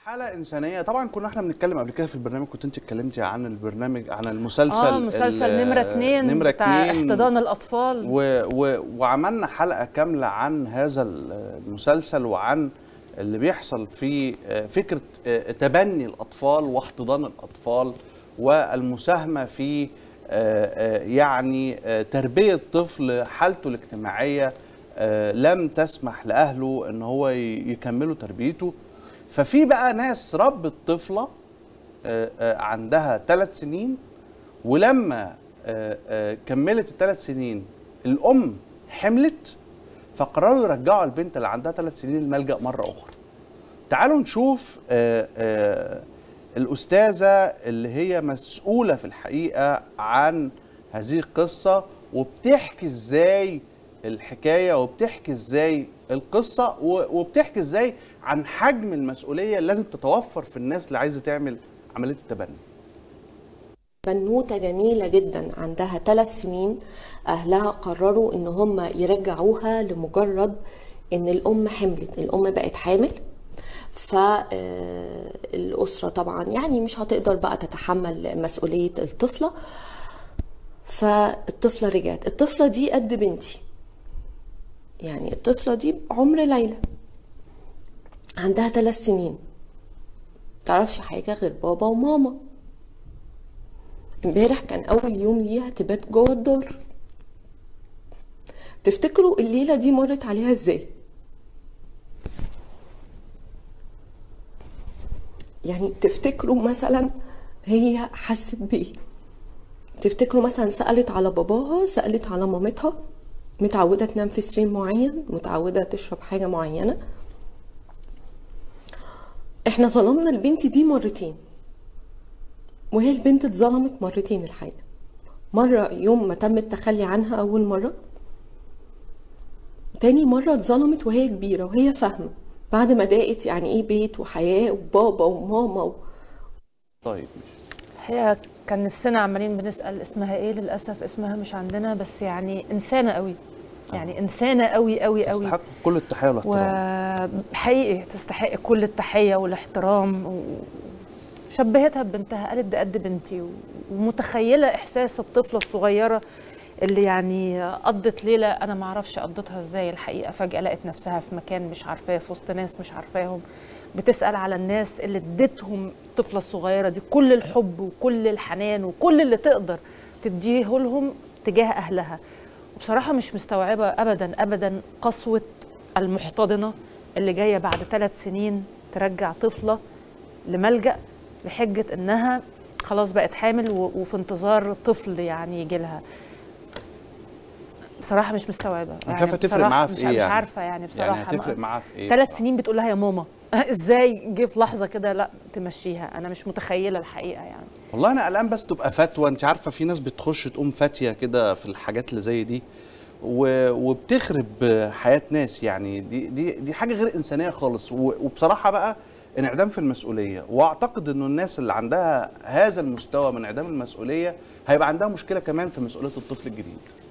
حالة إنسانية طبعا كنا احنا بنتكلم قبل كده في البرنامج كنت انت اتكلمتي عن البرنامج عن المسلسل اه مسلسل ال- نمرة اتنين نمرة بتاع اتنين احتضان الأطفال و و وعملنا حلقة كاملة عن هذا المسلسل وعن اللي بيحصل في آه، فكرة آه، تبني الأطفال واحتضان الأطفال والمساهمة في آه، آه، يعني آه، تربية طفل حالته الاجتماعية آه، لم تسمح لأهله أن هو ي- يكملوا تربيته ففي بقى ناس ربت طفلة آه، آه، عندها ثلاث سنين ولما آه، آه، كملت الثلاث سنين الام حملت فقرروا يرجعوا البنت اللي عندها ثلاث سنين الملجا مره اخرى تعالوا نشوف آه، آه، الاستاذه اللي هي مسؤوله في الحقيقه عن هذه القصه وبتحكي ازاي الحكايه وبتحكي ازاي القصه و- وبتحكي ازاي عن حجم المسؤوليه اللي لازم تتوفر في الناس اللي عايزه تعمل عمليه التبني بنوتة جميلة جدا عندها ثلاث سنين أهلها قرروا إن هم يرجعوها لمجرد إن الأم حملت الأم بقت حامل فالأسرة طبعا يعني مش هتقدر بقى تتحمل مسؤولية الطفلة فالطفلة رجعت الطفلة دي قد بنتي يعني الطفلة دي عمر ليلى عندها ثلاث سنين تعرفش حاجة غير بابا وماما امبارح كان اول يوم ليها تبات جوه الدار تفتكروا الليله دي مرت عليها ازاي يعني تفتكروا مثلا هي حست بايه تفتكروا مثلا سالت على باباها سالت على مامتها متعوده تنام في سرير معين متعوده تشرب حاجه معينه احنا ظلمنا البنت دي مرتين وهي البنت اتظلمت مرتين الحقيقة مرة يوم ما تم التخلي عنها أول مرة تاني مرة اتظلمت وهي كبيرة وهي فاهمة بعد ما ضاقت يعني ايه بيت وحياة وبابا وماما و... طيب هي كان نفسنا عمالين بنسأل اسمها ايه للأسف اسمها مش عندنا بس يعني إنسانة قوي يعني إنسانة قوي قوي قوي تستحق كل التحيه والاحترام وحقيقي تستحق كل التحية والاحترام و... شبهتها ببنتها قالت ده قد بنتي و- ومتخيلة إحساس الطفلة الصغيرة اللي يعني قضت ليلة أنا ما أعرفش قضتها إزاي الحقيقة فجأة لقت نفسها في مكان مش عارفاه في وسط ناس مش عارفاهم بتسأل على الناس اللي اديتهم الطفلة الصغيرة دي كل الحب وكل الحنان وكل اللي تقدر تديه لهم تجاه أهلها وبصراحة مش مستوعبة أبدا أبدا قسوة المحتضنة اللي جاية بعد ثلاث سنين ترجع طفلة لملجأ بحجة إنها خلاص بقت حامل و- وفي انتظار طفل يعني يجي لها بصراحة مش مستوعبة انت عارفه تفرق بصراحة معاها في مش ايه مش يعني؟ عارفة يعني بصراحة يعني هتفرق معاها في ايه ثلاث سنين بتقول لها يا ماما ازاي جه في لحظة كده لا تمشيها أنا مش متخيلة الحقيقة يعني والله انا قلقان بس تبقى فتوى انت عارفه في ناس بتخش تقوم فاتيه كده في الحاجات اللي زي دي و... وبتخرب حياه ناس يعني دي دي دي حاجه غير انسانيه خالص و... وبصراحه بقى انعدام في المسؤوليه واعتقد انه الناس اللي عندها هذا المستوى من انعدام المسؤوليه هيبقى عندها مشكله كمان في مسؤوليه الطفل الجديد